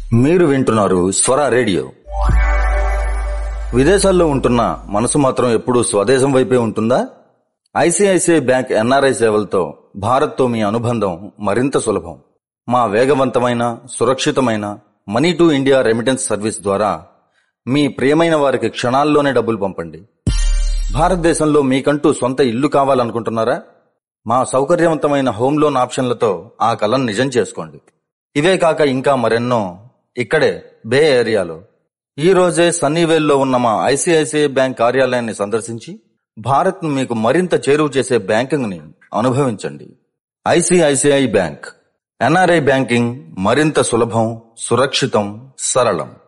మీరు వింటున్నారు స్వర రేడియో విదేశాల్లో ఉంటున్న మనసు మాత్రం ఎప్పుడూ స్వదేశం వైపే ఉంటుందా ఐసిఐసిఐ బ్యాంక్ ఎన్ఆర్ఐ సేవలతో భారత్తో మీ అనుబంధం మరింత సులభం మా వేగవంతమైన సురక్షితమైన money to India remittance service ద్వారా మీ ప్రియమైన వారికి క్షణాల్లోనే డబ్బులు పంపండి భారతదేశంలో మీకంటూ సొంత ఇల్లు కావాలనుకుంటున్నారా మా సౌకర్యవంతమైన హోమ్ లోన్ ఆప్షన్లతో ఆ కలను నిజం చేసుకోండి ఇవే కాక ఇంకా మరెన్నో ఇక్కడే బే ఏరియాలో ఈ రోజే సన్నీవేల్లో ఉన్న మా ఐసిఐసిఐ బ్యాంక్ కార్యాలయాన్ని సందర్శించి భారత్ ను మీకు మరింత చేరువ చేసే బ్యాంకింగ్ ని అనుభవించండి ఐసిఐసిఐ బ్యాంక్ ఎన్ఆర్ఐ బ్యాంకింగ్ మరింత సులభం సురక్షితం సరళం